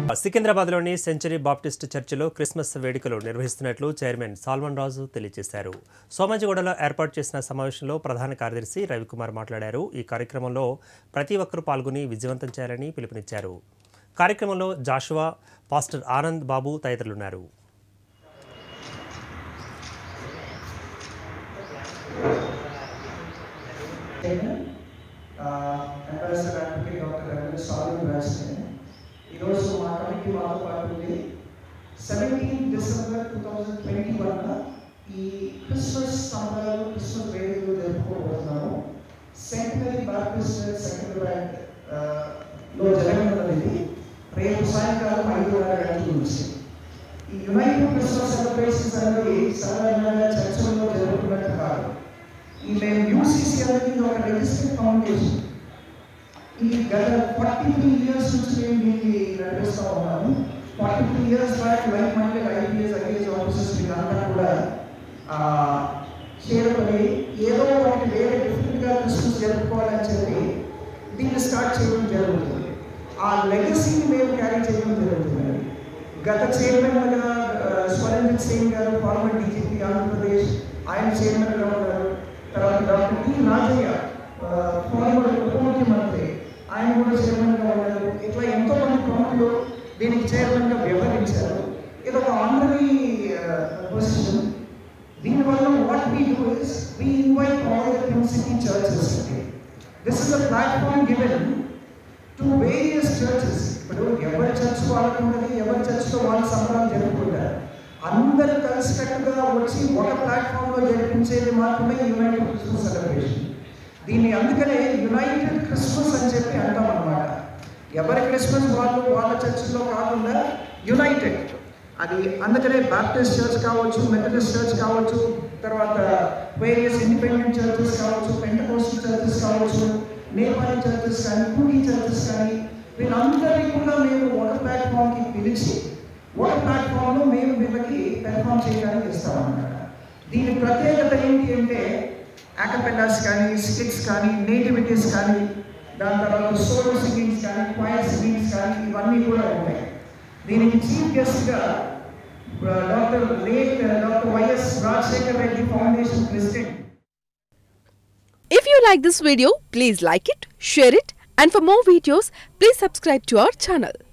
సికింద్రాబాద్లోని century Baptist చర్చిలో Christmas వేడుకలు నిర్వహిస్తున్నట్లు చైర్మన్ సాల్మన్ రాజు తెలియజేశారు సోమాజిగూడలో ఏర్పాటు చేసిన సమావేశంలో ప్రధాన కార్యదర్శి రవికుమార్ మాట్లాడారు ఈ కార్యక్రమంలో ప్రతి ఒక్కరూ పాల్గొని విజయవంతం చేయాలని పిలుపునిచ్చారు కార్యక్రమంలో జాషువా పాస్టర్ ఆనంద్ బాబు తదితరులున్నారు ambassador advocate doctor Ravindra Swamy రాసిన ఈరోజు మా కమిటీ మాతో పాటు ఉంది seventeen December two thousand twenty one ఈ క్రిస్మస్ సంబరాలు క్రిస్మస్ వేడుకలు జరుపుకోబోతున్నాము సెంటనరీ బాప్టిస్ట్ సెకండరీ బ్యాంక్ లో జరగనున్నది రేపు సాయంకాలం ఐదున్నర గంటల నుంచి ఈ యునైటెడ్ క్రిస్మస్ సెలబ్రేషన్స్ అనేది సాధారణంగా చర్చల్లో జరుగుతున్నట్టు కాదు ఈ మేము యూసీసీ అనేది ఒక రిజిస్టర్డ్ ఫౌండేషన్ ఈ గత ఫార్టీ త్రీ ఇయర్స్ నుంచి మేము దీన్ని నడిపిస్తూ ఉన్నాము forty three years back life అంటే ఐపీఎస్ ఐఏఎస్ ఆఫీసర్స్ వీళ్ళంతా కూడా ఆ, చేరుకొని ఏదో ఒకటి వేరే డిఫరెంట్గా క్రిస్మస్ జరుపుకోవాలని చెప్పి దీన్ని స్టార్ట్ చేయడం జరుగుతుంది ఆ లెగసీని మేము క్యారీ చేయడం జరుగుతుంది గత చైర్మన్గా స్వరంజిత్ సింగ్ గారు ఫార్మర్ డీజీపీ ఆంధ్రప్రదేశ్ ఆయన చైర్మన్గా ఉన్నారు తర్వాత డాక్టర్ టి రాజయ్య ఫార్మర్ ఉప ముఖ్యమంత్రి ఆయన కూడా చైర్మన్గా ఉన్నారు ఇట్లా ఎంతో మంది ప్రముఖులు దీనికి చైర్మన్గా వ్యవహరించారు ఇది ఒక ఆనరీ పొజిషన్ దీనివల్ల what we do is we invite all the twin city churches this is a platform given to various churches ఇప్పుడు ఎవరి చర్చ్ వాళ్ళకు ఉన్నది ఎవరి చర్చ్లో వాళ్ళ సంబరాలు జరుపుకుంటారు అందరూ కలిసికట్టుగా వచ్చి ఒక ప్లాట్ఫామ్లో జరిపించేది మాత్రమే యునైటెడ్ క్రిస్మస్ సెలబ్రేషన్ దీన్ని అందుకనే యునైటెడ్ క్రిస్మస్ అని చెప్పి అంటాం అన్నమాట ఎవరి క్రిస్మస్ వాళ్ళు వాళ్ళ చర్చ్లో కాకుండా యునైటెడ్ అది అందుకనే బాప్టిస్ట్ చర్చ్ కావచ్చు మెథడిస్ట్ చర్చ్ కావచ్చు తర్వాత వేరియస్ ఇండిపెండెంట్ చర్చెస్ కావచ్చు పెంటకోస్టల్ చర్చెస్ కావచ్చు నేపాలి చర్చెస్ కానీ కూలీ చర్చెస్ కానీ వీళ్ళందరినీ కూడా మేము ఒక ప్లాట్ఫామ్కి పిలిచి ఒక ప్లాట్ఫామ్లో మేము వీళ్ళకి పెర్ఫామ్ చేయడానికి ఇస్తామన్నమాట దీని ప్రత్యేకత ఏంటి అంటే యాకపెల్లాస్ కానీ స్కిట్స్ కానీ నేటివిటీస్ కానీ దాని తర్వాత సోలో సింగింగ్స్ కానీ క్వైర్ సింగింగ్స్ కానీ ఇవన్నీ కూడా ఉంటాయి దీనికి చీఫ్ గెస్ట్గా doctor late doctor YS Rajasekhar Reddy foundation president If you like this video, please like it, share it, and for more videos, please subscribe to our channel.